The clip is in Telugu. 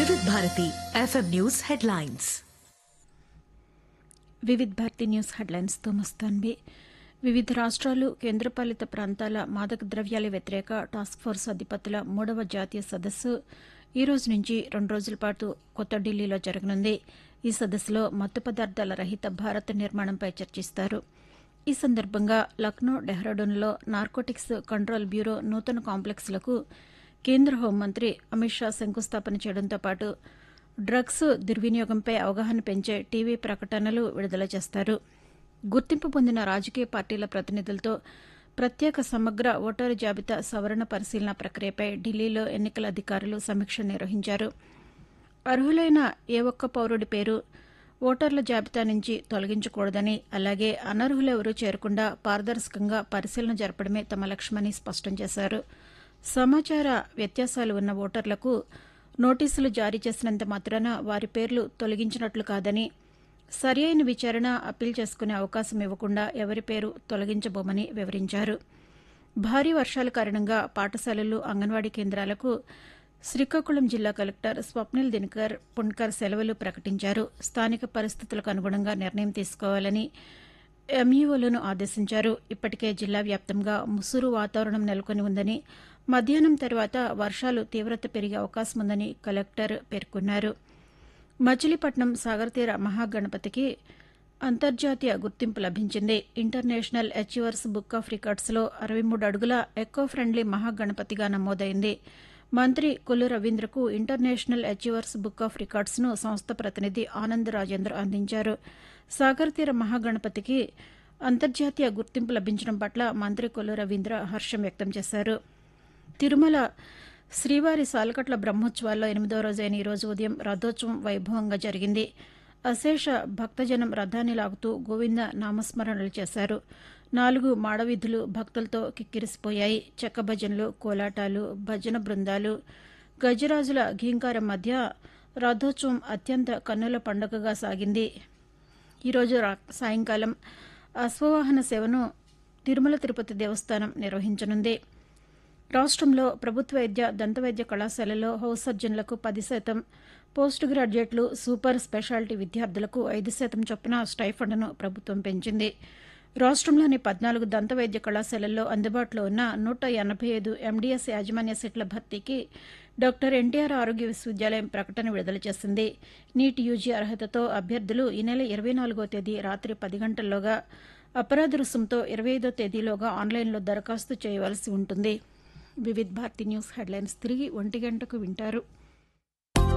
వివిధ Bharati FM news headlines Vividh Bharati news హెడ్లైన్స్తో మస్తాన్వి వివిధ రాష్ట్రాలు కేంద్రపాలిత ప్రాంతాల మాదక ద్రవ్యాల వ్యతిరేక టాస్క్ ఫోర్స్ అధిపతుల మూడవ జాతీయ సదస్సు ఈ రోజు నుంచి రెండు రోజుల పాటు కొత్త ఢిల్లీలో జరగనుంది ఈ సదస్సులో మత్తు పదార్థాల రహిత భారత నిర్మాణంపై చర్చిస్తారు ఈ సందర్భంగా లక్నో డెహ్రాడూన్లో నార్కోటిక్స్ కంట్రోల్ బ్యూరో నూతన కాంప్లెక్స్లకు కేంద్ర హోంమంత్రి అమిత్ షా శంకుస్థాపన చేయడంతో పాటు డ్రగ్స్ దుర్వినియోగంపై అవగాహన పెంచే టీవీ ప్రకటనలు విడుదల చేస్తారు గుర్తింపు పొందిన రాజకీయ పార్టీల ప్రతినిధులతో ప్రత్యేక సమగ్ర ఓటరు జాబితా సవరణ పరిశీలన ప్రక్రియపై ఢిల్లీలో ఎన్నికల అధికారులు సమీక్ష నిర్వహించారు అర్హులైన ఏ ఒక్క పౌరుడి పేరు ఓటర్ల జాబితా నుంచి తొలగించకూడదని అలాగే అనర్హులెవరూ చేరకుండా పారదర్శకంగా పరిశీలన జరపడమే తమ లక్ష్యమని స్పష్టం చేశారు సమాచార వ్యత్యాసాలు ఉన్న ఓటర్లకు నోటీసులు జారీ చేసినంత మాత్రాన వారి పేర్లు తొలగించినట్లు కాదని సరి అయిన విచారణ అప్పీల్ చేసుకునే అవకాశం ఇవ్వకుండా ఎవరి పేరు తొలగించబోమని వివరించారు భారీ వర్షాల కారణంగా పాఠశాలలు అంగన్వాడీ కేంద్రాలకు శ్రీకాకుళం జిల్లా కలెక్టర్ స్వప్నిల్ దినకర్ పుణ్కర్ సెలవులు ప్రకటించారు స్థానిక పరిస్థితులకు అనుగుణంగా నిర్ణయం తీసుకోవాలని ఎంఈఓలను ఆదేశించారు ఇప్పటికే జిల్లా వ్యాప్తంగా ముసురు వాతావరణం నెలకొని ఉందని మధ్యాహ్నం తర్వాత వర్షాలు తీవ్రత పెరిగే అవకాశం ఉందని కలెక్టర్ పేర్కొన్నారు మచిలీపట్నం సాగరతీర మహాగణపతికి అంతర్జాతీయ గుర్తింపు లభించింది ఇంటర్నేషనల్ అచీవర్స్ బుక్ ఆఫ్ రికార్డ్స్లో అరవై మూడు అడుగుల ఎకో ఫ్రెండ్లీ మహాగణపతిగా నమోదైంది మంత్రి కొల్లు రవీంద్రకు ఇంటర్నేషనల్ అచీవర్స్ బుక్ ఆఫ్ రికార్డ్స్ను సంస్థ ప్రతినిధి ఆనంద్ రాజేంద్ర అందించారు సాగర్ తీర మహాగణపతికి అంతర్జాతీయ గుర్తింపు లభించడం పట్ల మంత్రి కొల్లు రవీంద్ర హర్షం వ్యక్తం చేశారు తిరుమల శ్రీవారి సాలకట్ల బ్రహ్మోత్సవాల్లో ఎనిమిదో రోజైన ఈ రోజు ఉదయం రథోత్సవం వైభవంగా జరిగింది అశేష భక్తజనం రథాన్ని లాగుతూ గోవింద నామస్మరణలు చేశారు నాలుగు మాడవీధులు భక్తులతో కిక్కిరిసిపోయాయి చెక్క భజనలు కోలాటాలు భజన బృందాలు గజరాజుల ఘీంకారం మధ్య రథోత్సవం అత్యంత కన్నుల పండుగగా సాగింది ఈరోజు రా- సాయంకాలం అశ్వవాహన సేవను తిరుమల తిరుపతి దేవస్థానం నిర్వహించనుంది రాష్ట్రంలో ప్రభుత్వ వైద్య దంతవైద్య కళాశాలలో హౌస్ సర్జన్లకు పది శాతం పోస్ట్ గ్రాడ్యుయేట్లు సూపర్ స్పెషాలిటీ విద్యార్థులకు ఐదు శాతం చొప్పున స్టైఫండ్ను ప్రభుత్వం పెంచింది రాష్ట్రంలోని పద్నాలుగు దంతవైద్య కళాశాలల్లో అందుబాటులో ఉన్న నూట ఎనభై ఐదు ఎండీఎస్ యాజమాన్య సీట్ల భర్తీకి డాక్టర్ ఎన్టీఆర్ ఆరోగ్య విశ్వవిద్యాలయం ప్రకటన విడుదల చేసింది నీట్ యూజీ అర్హతతో అభ్యర్థులు ఈ నెల ఇరవై నాలుగో తేదీ రాత్రి పది గంటల్లోగా అపరాధ రుసుంతో ఇరవై ఐదో తేదీలోగా ఆన్లైన్లో దరఖాస్తు చేయవలసి ఉంటుంది వివిధ్ భారతి న్యూస్ హెడ్లైన్స్ తిరిగి ఒంటి గంటకు వింటారు